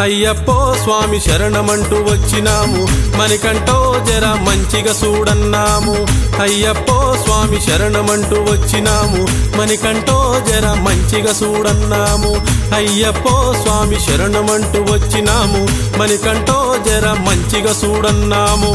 అయ్యప్పో స్వామి శరణమంటూ వచ్చినాము మణికంఠో జర మంచిగా చూడన్నాము అయ్యప్పో స్వామి శరణమంటూ వచ్చినాము మణికంఠో జర మంచిగా చూడన్నాము అయ్యప్పో స్వామి శరణమంటూ వచ్చినాము మణికంఠో జర మంచిగా చూడన్నాము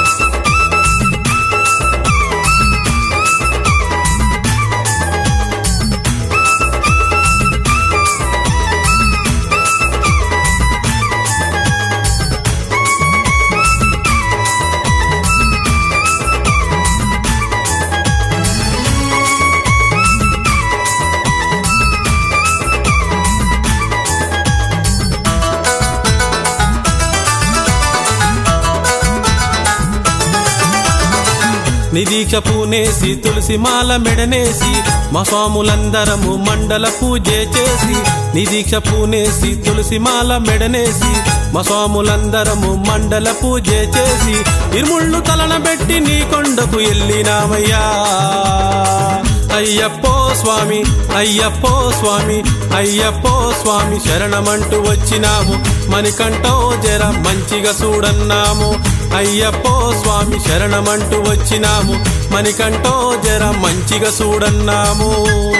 నిదీక్ష పూనేసి తులసి మాల మెడనేసి మా స్వాములందరము మండల పూజ చేసి నిదీక్ష పూనేసి తులసి మాల మెడనేసి మా స్వాములందరము మండల పూజ చేసి ఇరుముళ్ళు తలన పెట్టి నీ కొండకు ఎల్లినామయ్యా అయ్యప్పో స్వామి అయ్యప్పో స్వామి అయ్యప్పో స్వామి శరణమంటూ వచ్చినాము మణికంఠో జర మంచిగా చూడన్నాము అయ్యప్పో స్వామి శరణమంటూ వచ్చినాము మణికంఠో జర మంచిగా చూడన్నాము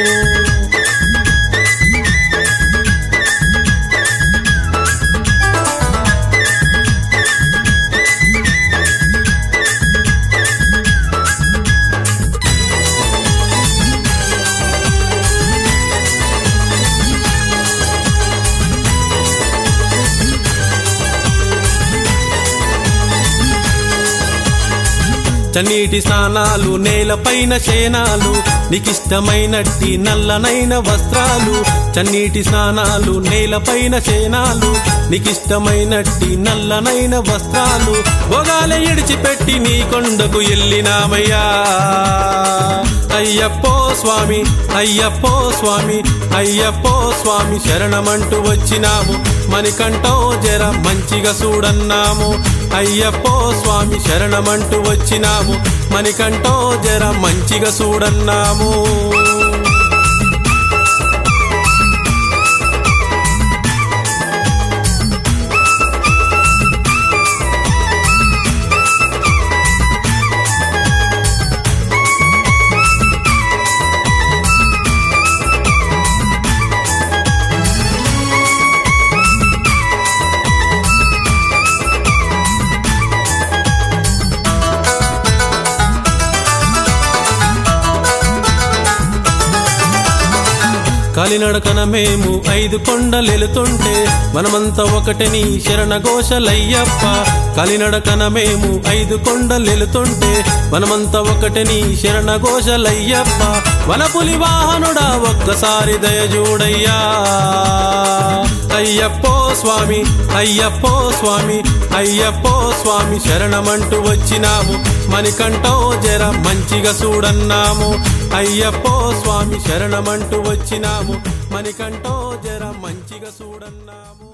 చన్నీటి స్నానాలు నేలపైన శేనాలు నీకిష్టమైనట్టి నల్లనైన వస్త్రాలు చన్నీటి స్నానాలు నేలపైన శేనాలు నీకిష్టమైనట్టి నల్లనైన వస్త్రాలు భోగాల ఇడిచిపెట్టి నీ కొండకు ఎల్లినామయ్యా అయ్యప్పో స్వామి అయ్యప్పో స్వామి అయ్యప్పో స్వామి శరణమంటూ వచ్చినాము మణికంఠో జర మంచిగా చూడన్నాము అయ్యప్పో స్వామి శరణమంటూ వచ్చినాము మణికంఠో జర మంచిగా చూడన్నాము కాలినడకన మేము ఐదు కొండలెలుతుంటే మనమంతా ఒకటని శరణ ఘోషలయ్యప్ప కాలినడకన మేము ఐదు కొండలెలుతుంటే మనమంతా ఒకటని శరణ ఘోషలయ్యప్ప వనపులి వాహనుడా ఒక్కసారి దయజూడయ్యా అయ్యప్పో స్వామి అయ్యప్పో స్వామి అయ్యప్పో స్వామి శరణమంటూ వచ్చినాము మణికంఠో జర మంచిగా చూడన్నాము అయ్యప్పో స్వామి శరణమంటూ వచ్చినాము మణికంఠో జర మంచిగా చూడన్నాము